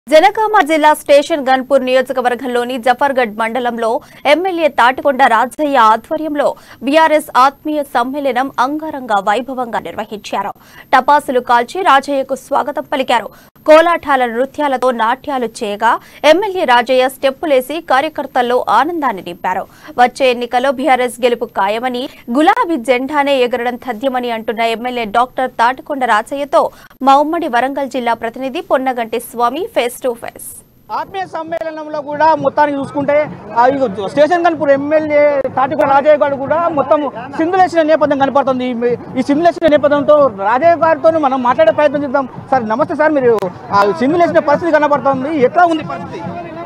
జనగామ జిల్లా స్టేషన్ గన్పూర్ నియోజకవర్గంలోని జఫర్గఢ్ మండలంలో ఎమ్మెల్యే తాటికొండ రాజయ్య ఆధ్వర్యంలో బీఆర్ఎస్ ఆత్మీయ సమ్మేళనం అంగరంగ వైభవంగా నిర్వహించారు టపాసులు కాల్చి రాజయ్యకు స్వాగతం పలికారు కోలాటాల నృత్యాలతో నాట్యాలు చేయగా ఎమ్మెల్యే రాజయ్య స్టెప్పులేసి కార్యకర్తల్లో ఆనందాన్ని నింపారు వచ్చే ఎన్నికల్లో బీఆర్ఎస్ గెలుపు ఖాయమని గులాబీ జెండానే ఎగరడం తథ్యమని అంటున్న ఎమ్మెల్యే డాక్టర్ తాటికొండ రాజయ్యతో మా ఉమ్మడి వరంగల్ జిల్లా ప్రతినిధి Ponnaganti Swamy face to face ఆత్మీయ సమ్మేళనంలో కూడా మొత్తానికి చూసుకుంటే ఆ ఇగో స్టేషన్ కనుపూర్ ఎమ్మెల్యే తాటికొండ రాజయ్య గారు కూడా మొత్తం సింధులేసిన నేపథ్యం కనపడుతుంది ఈ- ఈ సింధులేసిన నేపథ్యంతో రాజయ్య గారితో మనం మాట్లాడే ప్రయత్నం చేద్దాం సార్ నమస్తే సార్ మీరు ఆ సింధులేసిన పరిస్థితి కనపడుతుంది ఎట్లా ఉంది పరిస్థితి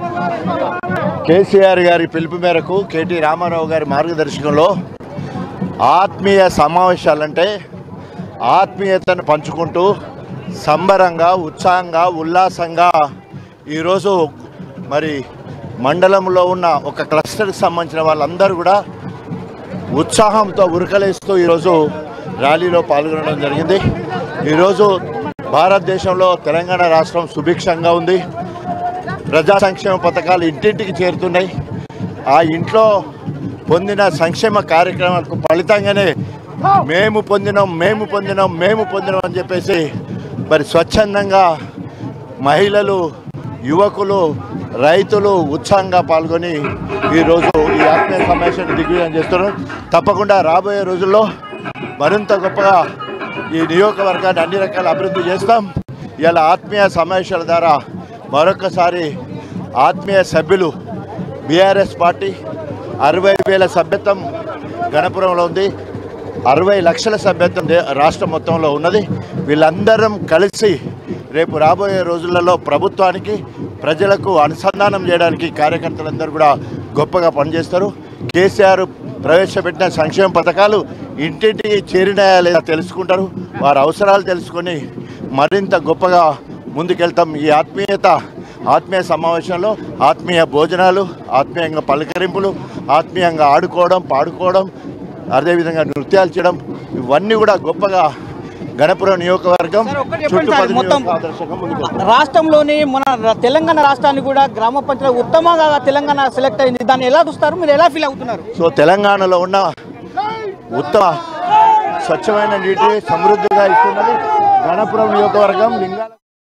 కేసీఆర్ గారి పిలుపు మేరకు కేటీ రామారావు గారి మార్గదర్శకంలో ఆత్మీయ సమావేశాలంటే ఆత్మీయతను పంచుకుంటూ సంబరంగా ఉత్సాహంగా ఉల్లాసంగా ఈరోజు మరి మండలంలో ఉన్న ఒక క్లస్టర్కి సంబంధించిన వాళ్ళందరూ కూడా ఉత్సాహంతో ఉరకలేస్తూ ఈరోజు ర్యాలీలో పాల్గొనడం జరిగింది ఈరోజు భారతదేశంలో తెలంగాణ రాష్ట్రం సుభిక్షంగా ఉంది ప్రజా సంక్షేమ పథకాలు ఇంటింటికి చేరుతున్నాయి ఆ ఇంట్లో పొందిన సంక్షేమ కార్యక్రమాలకు ఫలితంగానే మేము పొందినాం మేము పొందినాం మేము పొందినాం అని చెప్పేసి మరి స్వచ్ఛందంగా మహిళలు యువకులు రైతులు ఉత్సాహంగా పాల్గొని ఈరోజు ఈ ఆత్మీయ సమావేశాన్ని దిగ్విజయం చేస్తున్నారు తప్పకుండా రాబోయే రోజుల్లో మరింత గొప్పగా ఈ నియోజకవర్గాన్ని అన్ని రకాల అభివృద్ధి చేస్తాం ఇలా ఆత్మీయ సమావేశాల ద్వారా మరొకసారి ఆత్మీయ సభ్యులు బీఆర్ఎస్ పార్టీ అరవై వేల సభ్యత్వం గణపురంలో ఉంది అరవై లక్షల సభ్యత్వం దే- రాష్ట్రం మొత్తంలో ఉన్నది వీళ్ళందరం కలిసి రేపు రాబోయే రోజులలో ప్రభుత్వానికి ప్రజలకు అనుసంధానం చేయడానికి కార్యకర్తలందరూ కూడా గొప్పగా పనిచేస్తారు కేసీఆర్ ప్రవేశపెట్టిన సంక్షేమ పథకాలు ఇంటింటికి చేరినాయా లేదా తెలుసుకుంటారు వారి అవసరాలు తెలుసుకొని మరింత గొప్పగా ముందుకెళ్తాం ఈ ఆత్మీయత ఆత్మీయ సమావేశంలో ఆత్మీయ భోజనాలు ఆత్మీయంగా పలకరింపులు ఆత్మీయంగా ఆడుకోవడం పాడుకోవడం అదేవిధంగా నృత్యాలు చేయడం ఇవన్నీ కూడా గొప్పగా గణపురం నియోజకవర్గం సార్, ఒక్కటి చెప్పండి సార్, చుట్టుపక్కల మొత్తం ఆదర్శంగా ముందుకు రాష్ట్రంలోని మన ర- తెలంగాణ రాష్ట్రాన్ని కూడా గ్రామ పంచాయతీ ఉత్తమంగా తెలంగాణ సెలెక్ట్ అయింది దాన్ని ఎలా చూస్తారు మీరు ఎలా ఫీల్ అవుతున్నారు సో తెలంగాణలో ఉన్న ఉత్తమ స్వచ్ఛమైన నీటి సమృద్ధిగా ఇస్తున్నది గణపురం నియోజకవర్గం లింగాల